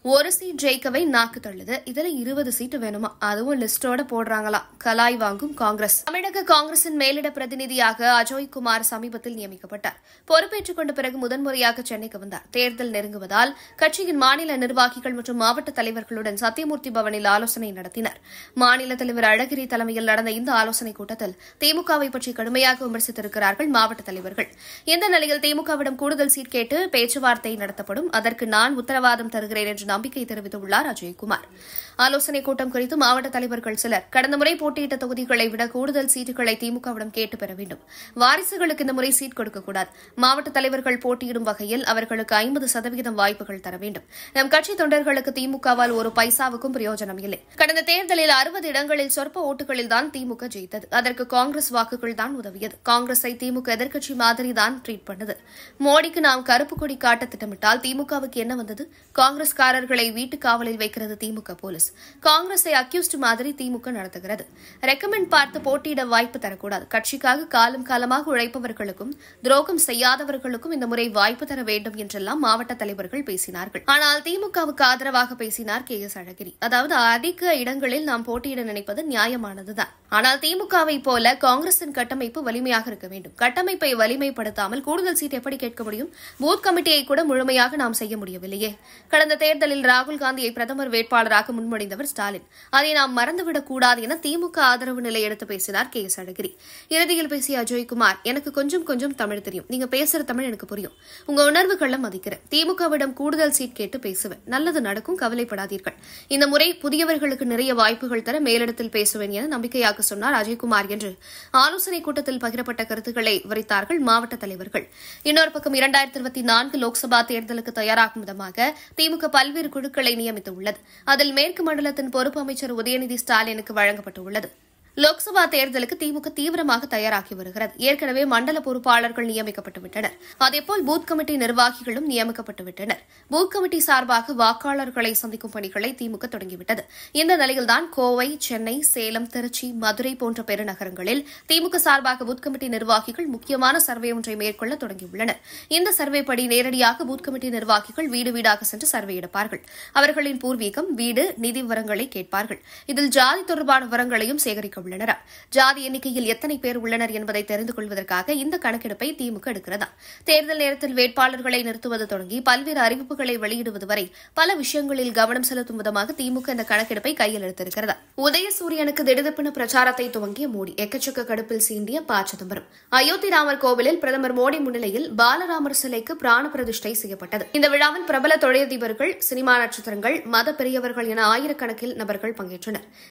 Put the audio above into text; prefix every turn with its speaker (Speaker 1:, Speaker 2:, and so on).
Speaker 1: ஒரு சீட் ஜெயிக்கவே நாக்கு தள்ளுது இதுல இருபது சீட்டு வேணுமா அதுவும் லிஸ்டோட போடுறாங்களாம் கலாய் வாங்கும் காங்கிரஸ் தமிழக காங்கிரசின் மேலிட பிரதிநிதியாக அஜய் குமார் சமீபத்தில் நியமிக்கப்பட்டார் பொறுப்பேற்றுக் கொண்ட பிறகு முதன்முறையாக சென்னைக்கு வந்தார் தேர்தல் நெருங்குவதால் கட்சியின் மாநில நிர்வாகிகள் மற்றும் மாவட்ட தலைவர்களுடன் சத்தியமூர்த்தி பவனில் ஆலோசனை நடத்தினர் மாநில தலைவர் அழகிரி தலைமையில் நடந்த இந்த ஆலோசனைக் கூட்டத்தில் திமுகவை பற்றி கடுமையாக விமர்சித்திருக்கிறார்கள் மாவட்ட தலைவர்கள் இந்த நிலையில் திமுகவிடம் கூடுதல் சீட் கேட்டு பேச்சுவார்த்தை நடத்தப்படும் அதற்கு நான் உத்தரவாதம் தருகிறேன் என்று நம்பிக்கை தெரிவித்துள்ளார் அஜயகுமார் ஆலோசனைக் கூட்டம் குறித்து மாவட்ட தலைவர்கள் சிலர் கடந்த முறை போட்டியிட்ட தொகுதிகளை விட கூடுதல் சீட்டுகளை திமுகவிடம் கேட்டு பெற வேண்டும் வாரிசுகளுக்கு இந்த முறை சீட் கொடுக்கக்கூடாது மாவட்ட தலைவர்கள் போட்டியிடும் வகையில் அவர்களுக்கு ஐம்பது சதவீதம் வாய்ப்புகள் தர வேண்டும் நம் கட்சி தொண்டர்களுக்கு திமுகவால் ஒரு பைசாவுக்கும் பிரயோஜனம் இல்லை கடந்த தேர்தலில் அறுபது இடங்களில் சொற்ப ஓட்டுகளில் தான் திமுக ஜெயித்தது அதற்கு காங்கிரஸ் வாக்குகள் தான் உதவியது காங்கிரஸை திமுக எதிர்க்கட்சி மாதிரி தான் ட்ரீட் பண்ணது மோடிக்கு நாம் கருப்பு கொடி காட்ட திட்டமிட்டால் திமுகவுக்கு என்ன வந்தது காங்கிரஸ்காரர்களை வீட்டு காவலில் வைக்கிறது திமுக போலீஸ் காங்கிரஸை அக்யூஸ்ட் மாதிரி திமுக நடத்துகிறது ரெக்கமெண்ட் பார்த்து போட்டியிட வாய்ப்பு தரக்கூடாது கட்சிக்காக காலம் காலமாக உழைப்பவர்களுக்கும் துரோகம் செய்யாதவர்களுக்கும் இந்த முறை வாய்ப்பு தர வேண்டும் என்றெல்லாம் மாவட்ட தலைவர்கள் பேசினார்கள் ஆனால் திமுகவுக்கு ஆதரவாக பேசினார் கே எஸ் அழகிரி அதாவது அதிக இடங்களில் நாம் போட்டியிட நினைப்பது நியாயமானதுதான் ஆனால் திமுகவை போல காங்கிரசின் கட்டமைப்பு வலிமையாக இருக்க வேண்டும் கட்டமைப்பை வலிமைப்படுத்தாமல் கூடுதல் சீட் எப்படி கேட்க முடியும் பூத் கமிட்டியை கூட முழுமையாக நாம் செய்ய முடியவில்லையே கடந்த தேர்தலில் ராகுல் காந்தியை பிரதமர் வேட்பாளராக முன்மொழிந்தவர் ஸ்டாலின் அதை நாம் மறந்துவிடக் கூடாது என திமுக ஆதரவு நிலை எடுத்து பேசினார் கே எஸ் அழகிரி இறுதியில் பேசிய அஜய்குமார் எனக்கு கொஞ்சம் கொஞ்சம் தமிழ் தெரியும் நீங்க பேசுற தமிழ் எனக்கு புரியும் உங்க உணர்வுகளை மதிக்கிறேன் திமுகவிடம் கூடுதல் சீட் கேட்டு பேசுவேன் நல்லது நடக்கும் கவலைப்படாதீர்கள் இந்த முறை புதியவர்களுக்கு நிறைய வாய்ப்புகள் தர மேலிடத்தில் பேசுவேன் என நம்பிக்கையாக சொன்னார் அஜய்குமார் என்று ஆலோசனைக் கூட்டத்தில் பகிரப்பட்ட கருத்துக்களை விவரித்தார்கள் மாவட்ட தலைவர்கள் இன்னொரு பக்கம் இரண்டாயிரத்தி இருபத்தி நான்கு லோக்சபா தேர்தலுக்கு தயாராகும் விதமாக திமுக பல்வேறு குழுக்களை நியமித்துள்ளது அதில் மேற்கு மண்டலத்தின் பொறுப்பு அமைச்சர் உதயநிதி ஸ்டாலினுக்கு வழங்கப்பட்டுள்ளது லோக்சபா தேர்தலுக்கு திமுக தீவிரமாக தயாராகி வருகிறது ஏற்கனவே மண்டல பொறுப்பாளர்கள் நியமிக்கப்பட்டு விட்டனர் அதேபோல் பூத் கமிட்டி நிர்வாகிகளும் நியமிக்கப்பட்டு விட்டனர் பூத் கமிட்டி சார்பாக வாக்காளர்களை சந்திக்கும் பணிகளை திமுக தொடங்கிவிட்டது இந்த நிலையில்தான் கோவை சென்னை சேலம் திருச்சி மதுரை போன்ற பெருநகரங்களில் திமுக சார்பாக பூத் கமிட்டி நிர்வாகிகள் முக்கியமான சர்வே ஒன்றை மேற்கொள்ள தொடங்கியுள்ளனர் இந்த சர்வே படி நேரடியாக பூத் கமிட்டி நிர்வாகிகள் வீடு வீடாக சென்று சர்வே எடுப்பார்கள் அவர்களின் பூர்வீகம் வீடு நிதி விவரங்களை கேட்பார்கள் இதில் ஜாதி தொடர்பான விவரங்களையும் சேகரிக்க உள்ளனர் ஜாதி எண்ணிக்கையில் எத்தனை பேர் உள்ளனர் என்பதை தெரிந்து கொள்வதற்காக இந்த கணக்கெடுப்பை திமுக எடுக்கிறதா தேர்தல் நேரத்தில் வேட்பாளர்களை நிறுத்துவது தொடங்கி பல்வேறு அறிவிப்புகளை வெளியிடுவது வரை பல விஷயங்களில் கவனம் செலுத்தும் விதமாக திமுக இந்த கணக்கெடுப்பை கையில் எடுத்திருக்கிறது உதயசூரியனுக்கு திடுதிப்பின பிரச்சாரத்தை துவங்கிய மோடி எக்கச்சக்க கடுப்பில் சீண்டிய ப சிதம்பரம் அயோத்தி ராமர் கோவிலில் பிரதமர் மோடி முன்னிலையில் பாலராமர் சிலைக்கு பிராண பிரதிஷ்டை செய்யப்பட்டது இந்த விழாவில் பிரபல தொழிலதிபர்கள் சினிமா நட்சத்திரங்கள் மத பெரியவர்கள் என ஆயிரக்கணக்கில் நபர்கள் பங்கேற்றனர்